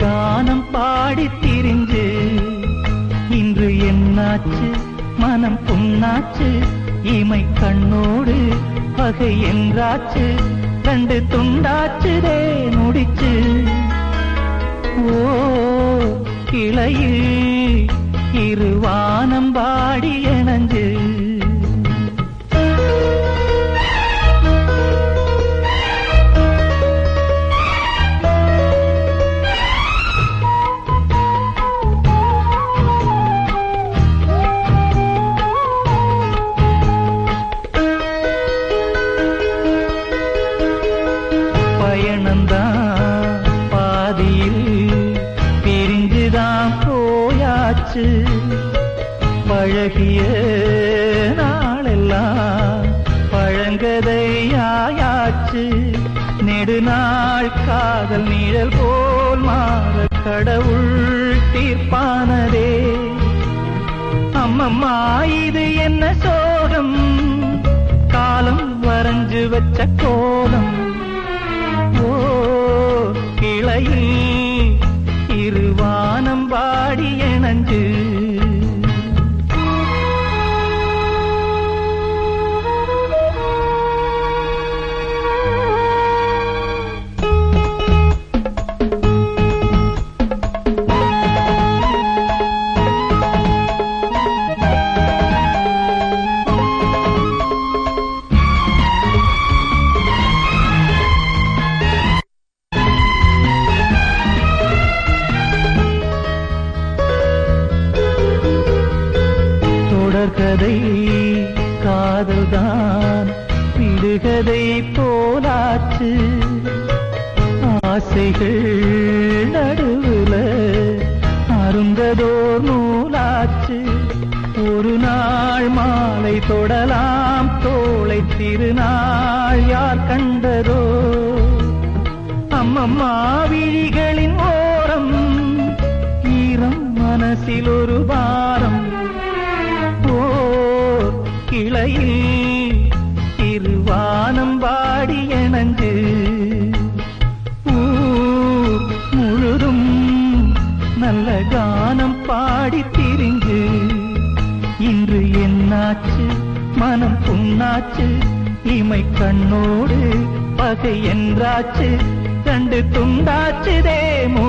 கானம் பாடி திரிஞ்சு இன்று என்னாச்சு மனம் புண்ணாச்சு இமை கண்ணோடு பகை என்றாச்சு கண்டு துண்டாச்சுதே முடிச்சு ஓ கிளையில் இருவானம் பாடி இணைஞ்சு பயணந்தான் பாதியில் பிரிஞ்சுதான் போயாச்சு பழகிய நாளெல்லாம் பழங்கதையாயாச்சு நெடுநாள் காதல் நிழல் போல் மாற கடவுள் தீர்ப்பானதே அம்மம்மா இது என்ன சோகம் காலம் வரைஞ்சு வச்ச கோலம் ஓ கிளையில் இருவானம் பாடி இணைஞ்சு தொடர்கதை காதல்தான் விடுகதை போலாச்சு ஆசைகள் நடுவுல அருந்ததோர் நூலாச்சு ஒரு நாள் மாலை தொடலாம் தோளை திருநாள் யார் கண்டதோ அம்மம்மா விழிகளின் ஓரம் ஈரம் மனசில் ஒரு வாரம் ஓர் கிளையில் இருவானம் பாடி இணைஞ்சு ஊர் முழுதும் நல்ல கானம் பாடி திரிஞ்சு இன்று என்னாச்சு மனம் புண்ணாச்சு இமை கண்ணோடு பகை என்றாச்சு கண்டு துண்டாச்சுதே